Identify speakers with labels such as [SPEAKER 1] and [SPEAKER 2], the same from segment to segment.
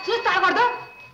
[SPEAKER 1] చూసి తాగకూడదు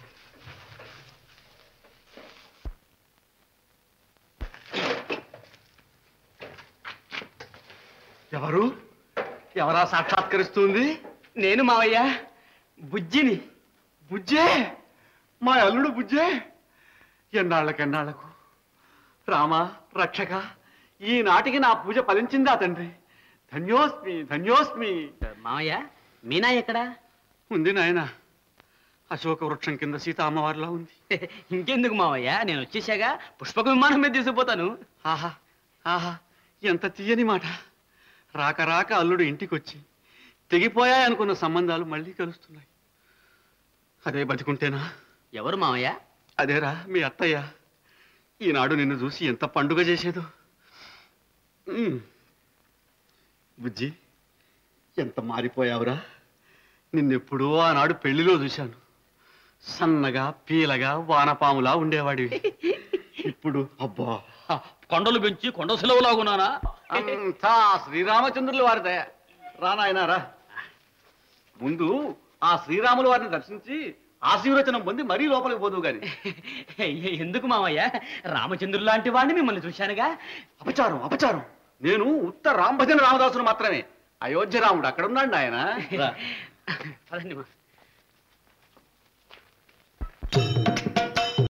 [SPEAKER 2] ఎవరు ఎవరా సాక్షాత్కరిస్తుంది
[SPEAKER 3] నేను మావయ్య బుజ్జిని
[SPEAKER 2] బుజ్జే మా అల్లుడు బుజ్జే ఎన్నాళ్ళకెన్నాళ్లకు రామ రక్షక ఈనాటికి నా పూజ ఫలించిందా తండ్రి ధన్యోస్మి ధన్యోస్మి
[SPEAKER 3] మావయ్య మీనా ఎక్కడా
[SPEAKER 2] ఉంది నాయన అశోక వృక్షం కింద సీత అమ్మవారిలా ఉంది
[SPEAKER 3] ఇంకెందుకు మావయ్య నేను వచ్చేసాగా పుష్పక విమానం మీద తీసుకుపోతాను
[SPEAKER 2] ఆహా ఆహా ఎంత తీయని మాట రాక రాక అల్లుడు ఇంటికొచ్చి తెగిపోయాయనుకున్న సంబంధాలు మళ్ళీ కలుస్తున్నాయి అదే బతికుంటేనా
[SPEAKER 3] ఎవరు మావయ్య
[SPEAKER 2] అదేరా మీ అత్తయ్య ఈనాడు నిన్ను చూసి ఎంత పండుగ చేసేదో ఉమ్. బుజ్జి ఎంత మారిపోయావురా నిన్నెప్పుడూ ఆనాడు పెళ్లిలో చూశాను సన్నగా పీలగా వానపాములా ఉండేవాడివి ఇప్పుడు అబ్బా
[SPEAKER 3] కొండలు పెంచి కొండ సెలవులాగున్నానా
[SPEAKER 2] అంతా శ్రీరామచంద్రుల వారి దయ రానాయనా రా ముందు ఆ శ్రీరాముల వారిని దర్శించి ఆశీర్వచనం పొంది మరీ లోపలికి పోదు గాని
[SPEAKER 3] ఎందుకు మావయ్య రామచంద్రుడు లాంటి వాడిని మిమ్మల్ని చూశానుగా
[SPEAKER 2] అపచారం అపచారం నేను ఉత్త రాంభజన రామదాసును మాత్రమే అయోధ్య రాముడు అక్కడ ఉన్నాడు ఆయన
[SPEAKER 3] పదండి మా